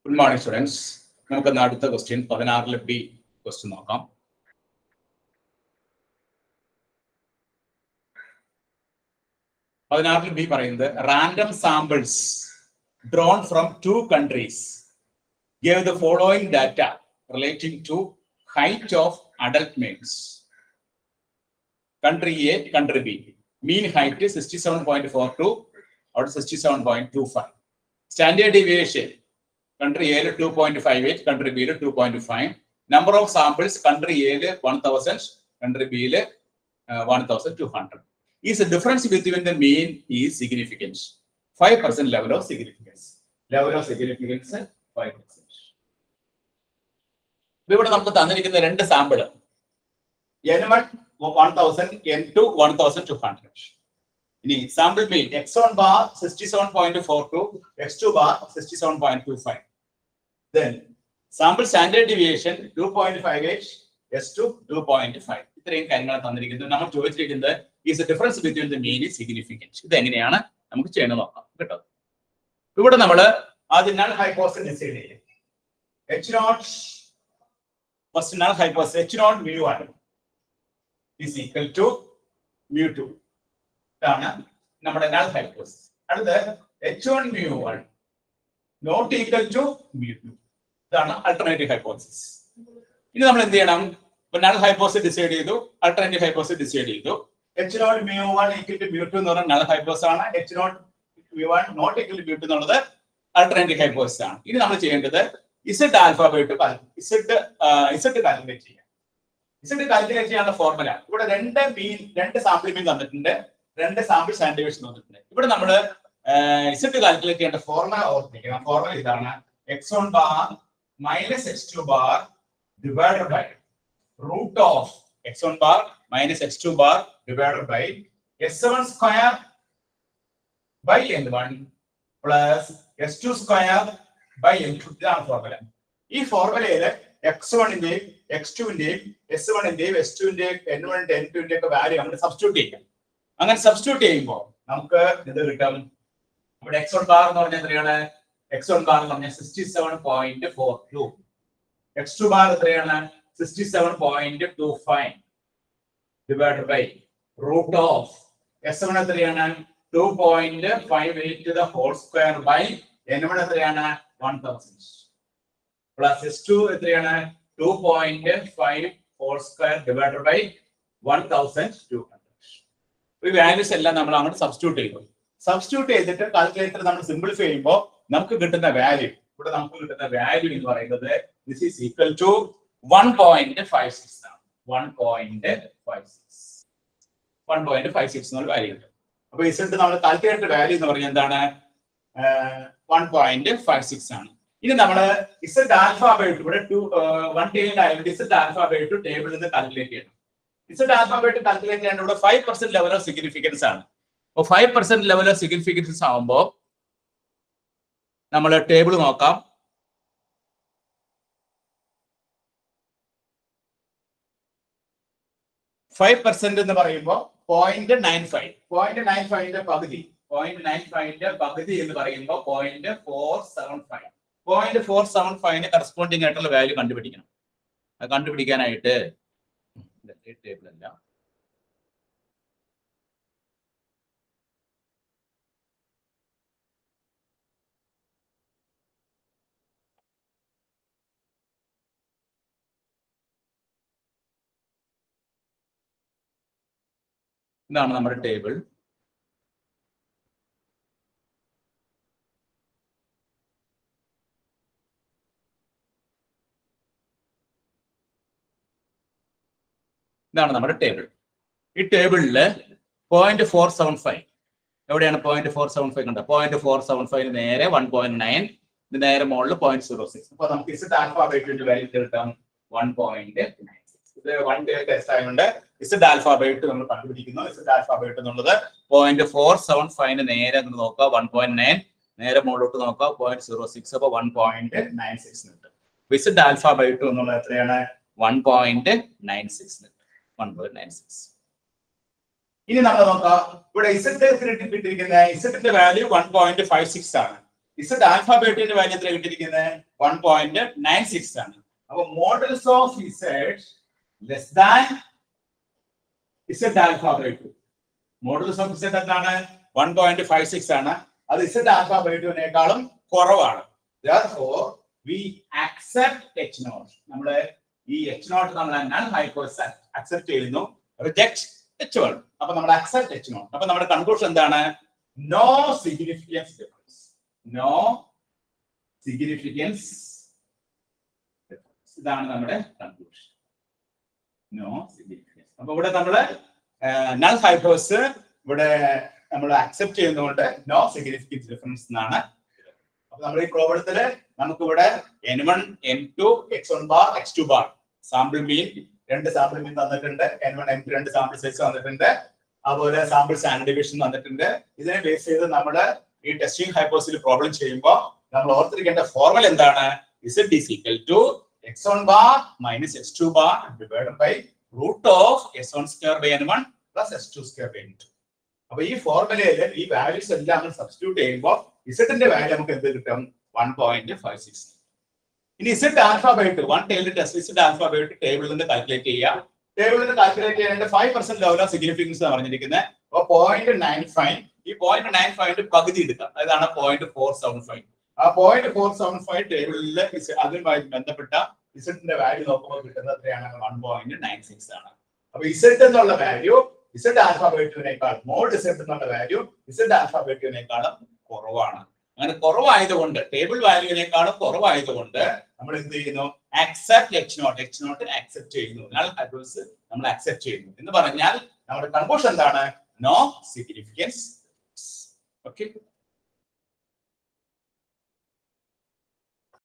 Good morning students നമുക്ക് അടുത്ത question പതിനാറിലെ ബി ക്വസ്റ്റ്യൻ നോക്കാം പതിനാറിൽ ബി പറയുന്നത് random samples drawn from two countries gave the following data relating to height of adult males country A country B mean height sixty seven point four two അവിടെ sixty seven point two five standard deviation country എയിൽ two point five eight country ബിയിൽ two point five number of samples country എയിൽ one thousand country ബിയിൽ one thousand two hundred is the difference between the mean is significance. 5% level of significance. Level of significance 5%. ഇപ്പൊ ഇവിടെ നമുക്ക് തന്നിരിക്കുന്ന രണ്ട് sample N one one thousand N two one thousand two hundred ഇനി sample mean X one bar sixty seven point four two X two bar sixty seven point two five then sample standard deviation two point five eight S two two point five ഇത്രയും കാര്യങ്ങൾ തന്നിരിക്കുന്നത് നമ്മൾ ചോദിച്ചിരിക്കുന്നത് is a difference between the mean significance ഇത് എങ്ങനെയാണ് നമുക്ക് ചെയ്യണം നോക്കാം കേട്ടോ ഇവിടെ നമ്മൾ ആദ്യം നൾ ഹൈപ്പോസിസ് ഡിസൈഡ് ചെയ്യും H naught first null hypothesis H naught mu one is equal to mu two ഇതാണ് നമ്മുടെ നൾ ഹൈപ്പോസിസ് അടുത്ത് H one mu one not equal to mu two ഇതാണ് അൾട്ടർനേറ്റീവ് ഹൈപ്പോസിസ് ഇനി നമ്മൾ എന്ത് ചെയ്യണം ഇപ്പൊ നൾ ഹൈപ്പോസിസ് ഡിസൈഡ് ചെയ്തു അൾട്ടർനേറ്റീവ് ഹൈപ്പോസിസ് ഡിസൈഡ് ചെയ്തു H naught mu one equal to mu two എന്ന് പറഞ്ഞാൽ നൾ ഹൈപ്പോസിസ് ആണ് H naught mu one not equal to mu two എന്നുള്ളത് അൾട്ടർനേറ്റീവ് ഹൈപ്പോസിസ് ആണ് ഇനി നമ്മൾ ചെയ്യേണ്ടത് Z alphabet Z Z calculate ചെയ്യാം ഇസഡ് കാൽക്കുലേറ്റ് ചെയ്യാനുള്ള ഫോർമുല ഇവിടെ രണ്ട് മീൻ രണ്ട് സാമ്പിൾ മീൻ തന്നിട്ടുണ്ട് രണ്ട് സാമ്പിൾ സാൻഡിവേഷൻ തന്നിട്ടുണ്ട് ഇവിടെ നമ്മൾ ഇസഡ് കാൽക്കുലേറ്റ് ചെയ്യേണ്ട ഫോർമുല ഓർത്തിരിക്കണം ഫോർമുല ഇതാണ് X one bar minus X two bar divided by root of x1 bar minus x2 bar divided by s7 square by n1 plus s2 square by n2 ഇതാണ് formula ഈ ഫോർമുലയില് X വണ്ണിന്റെയും X ടുവിന്റെയും S വണ്ണിന്റെയും S ടുവിന്റെയും N വണ്ണിന്റെ N ടുവിന്റെ ഒക്കെ വാല്യൂ നമ്മൾ സബ്സ്റ്റിറ്റ്യൂട്ട് ചെയ്യാം അങ്ങനെ സബ്സ്റ്റിറ്റ്യൂട്ട് ചെയ്യുമ്പോൾ നമുക്ക് ഇത് കിട്ടും ഇവിടെ എക്സ് വൺ ബാർ എന്ന് പറഞ്ഞാൽ എത്രയാണ് എക്സ് വൺ ബാർ എന്ന് പറഞ്ഞാൽ sixty seven point four two X two bar എത്രയാണ് 67.25 divided by root of S1 എത്രയാണ് 2.58 to the whole square by N1 എത്രയാണ് 1000 plus S2 എത്രയാണ് 2.5 whole square divided by 1200 ഈ വാല്യൂസ് എല്ലാം നമ്മൾ അങ്ങോട്ട് സബ്സ്റ്റിറ്റ്യൂട്ട് ചെയ്തു സബ്സ്റ്റിറ്റ്യൂട്ട് ചെയ്തിട്ട് കാൽക്കുലേറ്റർ നമ്മൾ സിംപ്ലിഫൈ ചെയ്യുമ്പോൾ നമുക്ക് കിട്ടുന്ന വാല്യൂ ഇവിടെ നമുക്ക് കിട്ടുന്ന വാല്യൂ എന്ന് പറയുന്നത് this is equal to one point five six ആണ് one point five six one point five six എന്നുള്ള വാല്യൂ ഉണ്ട് അപ്പൊ ഇസഡ് നമ്മൾ കാൽക്കുലേറ്റഡ് വാല്യൂ എന്ന് പറഞ്ഞാൽ എന്താണ് വൺ പോയിന്റ് ഫൈവ് സിക്സ് ആണ് ഇനി നമ്മൾ ഇസഡ് ആൽഫാബേറ്റ് ഇവിടെ ടു വൺ ടേബിൾ ആയതുകൊണ്ട് ഇസഡ് ആൽഫാബേറ്റ് ടേബിളിൽ നിന്ന് കാൽക്കുലേറ്റ് ചെയ്യണം ഇസഡ് ആൽഫാബേറ്റ് കാൽക്കുലേറ്റ് ചെയ്യാൻ ഇവിടെ five percent level of significance ആണ് അപ്പോൾ five percent level of significance ആവുമ്പോൾ നമ്മൾ ടേബിൾ നോക്കാം ഫൈവ് പെർസെന്റ് എന്ന് പറയുമ്പോൾ point nine five point nine ഫൈവിന്റെ പകുതി പോയിന്റ് നയൻ ഫൈവിന്റെ പകുതി എന്ന് പറയുമ്പോൾ point four seven five point four seven ഫൈവിന് കറസ്പോണ്ടിങ് ആയിട്ടുള്ള വാല്യൂ കണ്ടുപിടിക്കണം അത് കണ്ടുപിടിക്കാനായിട്ട് ടേബിൾ അല്ല ഇതാണ് നമ്മുടെ ടേബിൾ ഇതാണ് നമ്മുടെ ടേബിൾ ഈ ടേബിളില് പോയിന്റ് ഫോർ സെവൻ ഫൈവ് എവിടെയാണ് പോയിന്റ് ഫോർ സെവൻ ഫൈവ് കണ്ടത് പോയിന്റ് ഫോർ സെവൻ ഫൈവ് നേരെ വൺ പോയിന്റ് നയൻ ഇത് നേരെ മുകളിൽ പോയിന്റ് സീറോ സിക്സ് അപ്പൊ നമുക്ക് ഇസറ്റ് ആൽഫാബേറ്റിന്റെ വാല്യൂ കിട്ടാം വൺ പോയിന്റ് നയൻ സിക്സ് ഇത് വൺ ഡേ ടെസ്റ്റ് ആയതുകൊണ്ട് ഇസഡ് ആൽഫാബേറ്റ് നമ്മൾ കണ്ടുപിടിക്കുന്നു ഇസഡ് ആൽഫാബേറ്റ് എന്നുള്ളത് പോയിന്റ് ഫോർ സെവൻ ഫൈവിന് നേരെ അങ്ങോട്ട് നോക്കുക വൺ പോയിന്റ് നയൻ നേരെ മുകളിലോട്ട് നോക്കുക പോയിന്റ് സീറോ സിക്സ് അപ്പൊ വൺ പോയിന്റ് നയൻ സിക്സ് കിട്ടും ഇസഡ് ആൽഫാബേറ്റ് എന്നുള്ളത് എത്രയാണ് one point nine six one point nine six ഇനി നമ്മൾ നോക്കാം ഇവിടെ ഇസഡ് കിട്ടിയിരിക്കുന്ന ഇസഡിന്റെ value one point five six ആണ് ഇസഡ് ആൽഫാബേറ്റിന്റെ വാല്യൂ എത്ര കിട്ടിയിരിക്കുന്നത് വൺ പോയിന്റ് നയൻ സിക്സ് ആണ് അപ്പൊ models of Z less than Z alpha by two models of Z എന്താണ് വൺ പോയിന്റ് ഫൈവ് സിക്സ് ആണ് അത് ഇസഡ് ആൽഫ ബൈ ടുവിനേക്കാളും കുറവാണ് therefore we accept h naught നമ്മള് ഈ h naught നമ്മൾ നൺ ഹൈപ്പോസ് അക്സെപ്റ്റ് ചെയ്യുന്നു റിജക്ട് h വൺ അപ്പൊ നമ്മൾ അക്സെപ്റ്റ് h naught അപ്പൊ നമ്മുടെ കൺക്ലൂഷൻ എന്താണ് no significance difference no significance ഇതാണ് നമ്മുടെ കൺക്ലൂഷൻ നോ സിഗ്നിഫിക്കൻസ് അപ്പൊ ഇവിടെ നമ്മള് നൾ ഹൈപ്പോസ് ഇവിടെ നമ്മൾ അക്സെപ്റ്റ് ചെയ്യുന്നതുകൊണ്ട് നോ സിഗ്നിഫിക്കൻസ് ഡിഫറൻസ് എന്നാണ് അപ്പൊ നമ്മൾ ഈ പ്രോബ്ലത്തില് നമുക്ക് ഇവിടെ N one N two X one bar X two bar sample mean രണ്ട് സാമ്പിൾ മീൻ തന്നിട്ടുണ്ട് എൻ വൺ എൻ ടു രണ്ട് സാമ്പിൾ സൈസ് തന്നിട്ടുണ്ട് അതുപോലെ സാമ്പിൾ സ്റ്റാൻഡ് ഡിവിഷൻ തന്നിട്ടുണ്ട് ഇതിനെ ബേസ് ചെയ്ത് നമ്മൾ ഈ ടെസ്റ്റിംഗ് ഹൈപ്പോസിൽ പ്രോബ്ലം ചെയ്യുമ്പോൾ നമ്മൾ ഓർത്തിരിക്കേണ്ട ഫോർമുല എന്താണ് Z is equal to X one bar minus X two bar divide by root of S one square by N one plus S two square by N two അപ്പൊ ഈ ഫോർമുലയിൽ ഈ values എല്ലാം നമ്മൾ സബ്സ്റ്റിറ്റ്യൂട്ട് ചെയ്യുമ്പോൾ ഇസഡിന്റെ value നമുക്ക് എന്ത് കിട്ടും വൺ പോയിന്റ് ഫൈവ് സിക്സ് ഇനി Z alpha by two one ടൈലിൽ test Z alpha by two ടേബിളിൽ നിന്ന് കാൽക്കുലേറ്റ് ചെയ്യാം ടേബിളിൽ നിന്ന് കാൽക്കുലേറ്റ് ചെയ്യാനായിട്ട് five percent level of significance എന്ന് പറഞ്ഞിരിക്കുന്നത് അപ്പൊ പോയിന്റ് നയൻ ഫൈവ് ഈ പോയിന്റ് നയൻ ഫൈവിന്റെ പകുതി എടുക്കാം അതാണ് പോയിന്റ് ഫോർ സെവൻ ഫൈവ് ആ പോയിന്റ് ഫോർ സെവൻ ഫൈവ് ടേബിളിൽ അതുമായി ബന്ധപ്പെട്ട ഇസഡിന്റെ വാല്യൂ നോക്കുമ്പോൾ കിട്ടുന്നത് എത്രയാണ് വൺ പോയിന്റ് നയൻ സിക്സ് ആണ് അപ്പൊ ഇസഡ് എന്നുള്ള വാല്യൂ ഇസഡ് ആൽഫ ബൈറ്റുവിനേക്കാൾ മോഡ് ഇസഡ് എന്നുള്ള വാല്യൂ ഇസഡ് ആൽഫ ബൈറ്റുവിനേക്കാളും കുറവാണ് അങ്ങനെ കുറവായതുകൊണ്ട് ടേബിൾ വാല്യൂവിനേക്കാളും കുറവായതുകൊണ്ട് നമ്മൾ എന്ത് ചെയ്യുന്നു accept H naught H naught accept ചെയ്യുന്നു നൾ അഡ്രസ് നമ്മൾ അക്സെപ്റ്റ് ചെയ്യുന്നു എന്ന് പറഞ്ഞാൽ നമ്മുടെ കൺക്ലൂഷൻ എന്താണ് നോ സിഗ്നിഫിക്കൻസ് ഓക്കെ